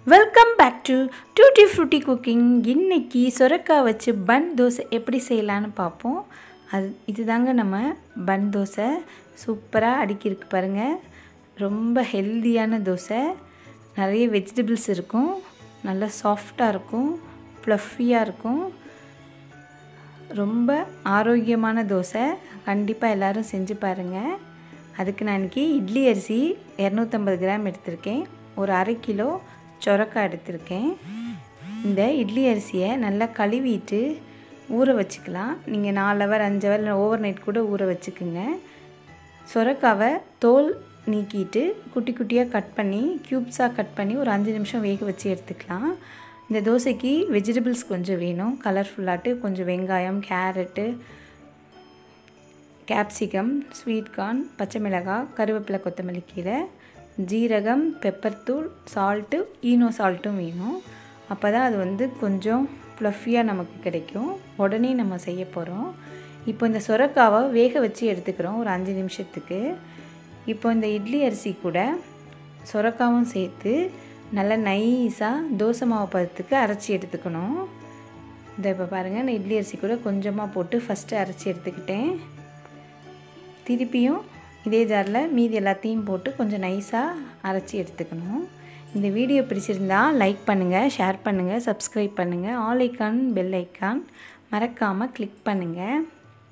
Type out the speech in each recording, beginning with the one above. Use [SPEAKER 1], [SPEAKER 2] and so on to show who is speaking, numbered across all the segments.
[SPEAKER 1] welcome back to Tutti Frutti cooking இன்னைக்கு சுரக்காய் வச்சு பன் தோசை எப்படி செய்யலான்னு பார்ப்போம் அது இதுதாங்க நம்ம பன் தோசை சூப்பராக அடுக்கியிருக்கு பாருங்கள் ரொம்ப ஹெல்தியான தோசை நிறைய வெஜிடபிள்ஸ் இருக்கும் நல்லா சாஃப்டாக இருக்கும் ஃப்ளஃபியாக இருக்கும் ரொம்ப ஆரோக்கியமான தோசை கண்டிப்பாக எல்லோரும் செஞ்சு பாருங்கள் அதுக்கு நான் இன்றைக்கி இட்லி அரிசி இரநூத்தம்பது கிராம் எடுத்திருக்கேன் ஒரு அரை கிலோ சொரக்காய் எடுத்திருக்கேன் இந்த இட்லி அரிசியை நல்லா கழுவிட்டு ஊற வச்சுக்கலாம் நீங்கள் நாலு ஹவர் அஞ்சு ஹவர் இல்லை ஓவர் நைட் கூட ஊற வச்சுக்குங்க சொரக்காவை தோல் நீக்கிட்டு குட்டி குட்டியாக கட் பண்ணி க்யூப்ஸாக கட் பண்ணி ஒரு அஞ்சு நிமிஷம் வேக வச்சு எடுத்துக்கலாம் இந்த தோசைக்கு வெஜிடபிள்ஸ் கொஞ்சம் வேணும் கலர்ஃபுல்லாட்டு கொஞ்சம் வெங்காயம் கேரட்டு கேப்சிகம் ஸ்வீட் கார்ன் பச்சை மிளகாய் கருவேப்பிலை கொத்தமல்லி கீரை ஜீரகம் பெப்பர் தூள் சால்ட்டு ஈனோ சால்ட்டும் வேணும் அப்போ தான் அது வந்து கொஞ்சம் ஃப்ளஃபியாக நமக்கு கிடைக்கும் உடனே நம்ம செய்ய போகிறோம் இப்போ இந்த சுரக்காவை வேக வச்சு எடுத்துக்கிறோம் ஒரு அஞ்சு நிமிஷத்துக்கு இப்போ இந்த இட்லி அரிசி கூட சுரக்காவும் சேர்த்து நல்லா நைஸாக தோசை மாவு பதத்துக்கு அரைச்சி எடுத்துக்கணும் இந்த இப்போ பாருங்கள் நான் இட்லி அரிசி கூட கொஞ்சமாக போட்டு ஃபஸ்ட்டு அரைச்சி எடுத்துக்கிட்டேன் திருப்பியும் இதே ஜாரில் மீதி எல்லாத்தையும் போட்டு கொஞ்சம் நைஸாக அரைச்சி எடுத்துக்கணும் இந்த வீடியோ பிடிச்சிருந்தா லைக் பண்ணுங்கள் ஷேர் பண்ணுங்கள் சப்ஸ்கிரைப் பண்ணுங்கள் ஆல் ஐக்கான் பெல் ஐக்கான் மறக்காமல் கிளிக் பண்ணுங்கள்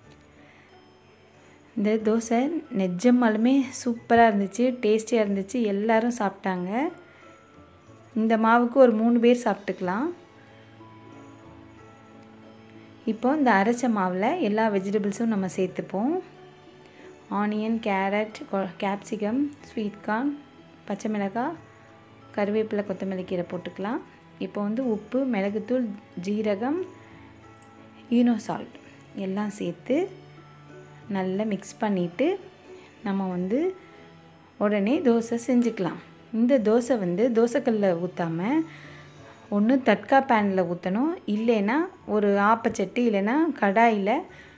[SPEAKER 1] இந்த தோசை நெஜமாலுமே சூப்பராக இருந்துச்சு டேஸ்டியாக இருந்துச்சு எல்லோரும் சாப்பிட்டாங்க இந்த மாவுக்கு ஒரு மூணு பேர் சாப்பிட்டுக்கலாம் இப்போ இந்த அரைச்ச மாவில் எல்லா வெஜிடபிள்ஸும் நம்ம சேர்த்துப்போம் onion carrot capsicum sweet corn பச்சை மிளகாய் கருவேப்பிலை கொத்தமல்லி கீரை போட்டுக்கலாம் இப்போ வந்து உப்பு மிளகுத்தூள் ஜீரகம் ஈனோ சால்ட் எல்லாம் சேர்த்து நல்லா மிக்ஸ் பண்ணிவிட்டு நம்ம வந்து உடனே தோசை செஞ்சுக்கலாம் இந்த தோசை வந்து தோசைக்கல்லில் ஊற்றாமல் ஒன்று தட்கா பேனில் ஊற்றணும் இல்லைன்னா ஒரு ஆப்பச்சட்டி இல்லைன்னா கடாயில்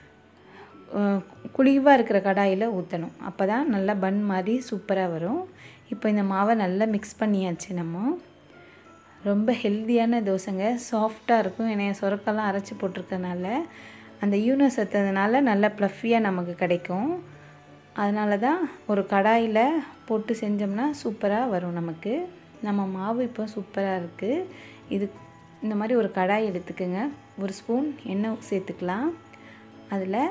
[SPEAKER 1] குழிவாக இருக்கிற கடாயில் ஊற்றணும் அப்போ தான் நல்லா பன் மாதிரி சூப்பராக வரும் இப்போ இந்த மாவை நல்லா மிக்ஸ் பண்ணியாச்சு நம்ம ரொம்ப ஹெல்த்தியான தோசைங்க சாஃப்டாக இருக்கும் ஏன்னா சுரக்கெல்லாம் அரைச்சி போட்டிருக்கனால அந்த யூனோ சத்ததுனால நல்லா ப்ளஃபியாக நமக்கு கிடைக்கும் அதனால தான் ஒரு கடாயில் போட்டு செஞ்சோம்னா சூப்பராக வரும் நமக்கு நம்ம மாவு இப்போ சூப்பராக இருக்குது இது இந்த மாதிரி ஒரு கடாய் எடுத்துக்கோங்க ஒரு ஸ்பூன் எண்ணெய் சேர்த்துக்கலாம் அதில்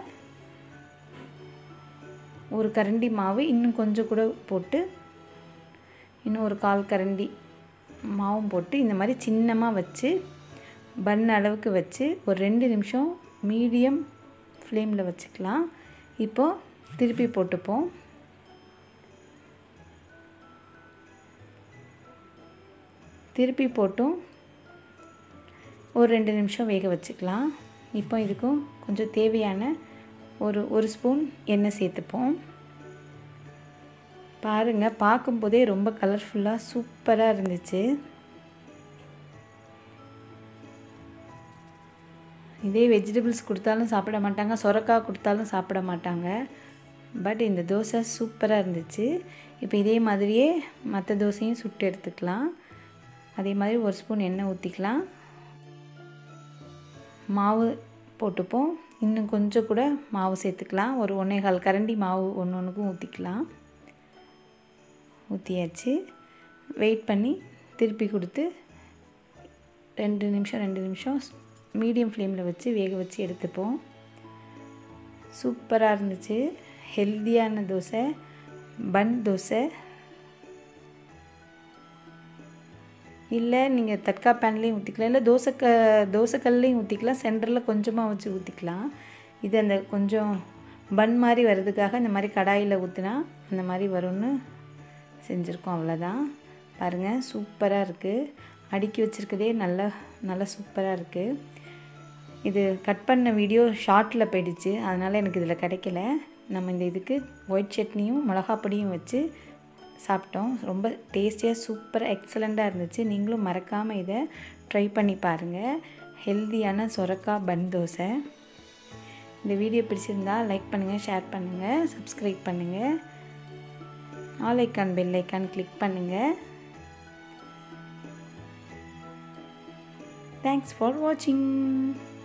[SPEAKER 1] ஒரு கரண்டி மாவு இன்னும் கொஞ்சம் கூட போட்டு இன்னும் ஒரு கால் கரண்டி மாவும் போட்டு இந்த மாதிரி சின்னமாக வச்சு பன் அளவுக்கு வச்சு ஒரு ரெண்டு நிமிஷம் மீடியம் ஃப்ளேமில் வச்சுக்கலாம் இப்போது திருப்பி போட்டுப்போம் திருப்பி போட்டும் ஒரு ரெண்டு நிமிஷம் வேக வச்சுக்கலாம் இப்போ இதுக்கும் கொஞ்சம் தேவையான ஒரு ஒரு ஸ்பூன் எண்ணெய் சேர்த்துப்போம் பாருங்கள் பார்க்கும்போதே ரொம்ப கலர்ஃபுல்லாக சூப்பராக இருந்துச்சு இதே வெஜிடபிள்ஸ் கொடுத்தாலும் சாப்பிட மாட்டாங்க சொரக்காய் கொடுத்தாலும் சாப்பிட மாட்டாங்க பட் இந்த தோசை சூப்பராக இருந்துச்சு இப்போ இதே மாதிரியே மற்ற தோசையும் சுட்டு எடுத்துக்கலாம் அதே மாதிரி ஒரு ஸ்பூன் எண்ணெய் ஊற்றிக்கலாம் மாவு போட்டுப்போம் இன்னும் கொஞ்சம் கூட மாவு சேர்த்துக்கலாம் ஒரு ஒன்றே கால் கரண்டி மாவு ஒன்று ஒன்றுக்கும் ஊற்றிக்கலாம் ஊற்றியாச்சு வெயிட் பண்ணி திருப்பி கொடுத்து ரெண்டு நிமிஷம் ரெண்டு நிமிஷம் மீடியம் ஃப்ளேமில் வச்சு வேக வச்சு எடுத்துப்போம் சூப்பராக இருந்துச்சு ஹெல்த்தியான தோசை பன் தோசை இல்லை நீங்கள் தட்கா பேன்லேயும் ஊற்றிக்கலாம் இல்லை தோசை க தோசைக்கல்லையும் ஊற்றிக்கலாம் சென்டரில் கொஞ்சமாக வச்சு ஊற்றிக்கலாம் இது அந்த கொஞ்சம் பன் மாதிரி வர்றதுக்காக இந்த மாதிரி கடாயில் ஊற்றினா அந்த மாதிரி வரும்னு செஞ்சுருக்கோம் அவ்வளோதான் பாருங்கள் சூப்பராக இருக்குது அடுக்கி வச்சுருக்கதே நல்லா நல்லா சூப்பராக இருக்குது இது கட் பண்ண வீடியோ ஷார்ட்டில் போயிடுச்சு அதனால் எனக்கு இதில் கிடைக்கல நம்ம இந்த இதுக்கு ஒயிட் சட்னியும் மிளகாப்பொடியும் வச்சு சாப்பிட்டோம் ரொம்ப டேஸ்டியாக சூப்பராக எக்ஸலண்ட்டாக இருந்துச்சு நீங்களும் மறக்காமல் இதை ட்ரை பண்ணி பாருங்கள் ஹெல்த்தியான சொரக்காய் பன் தோசை இந்த வீடியோ பிடிச்சிருந்தா லைக் பண்ணுங்கள் ஷேர் பண்ணுங்கள் சப்ஸ்கிரைப் பண்ணுங்கள் all icon bell icon click பண்ணுங்கள் தேங்க்ஸ் ஃபார் வாட்சிங்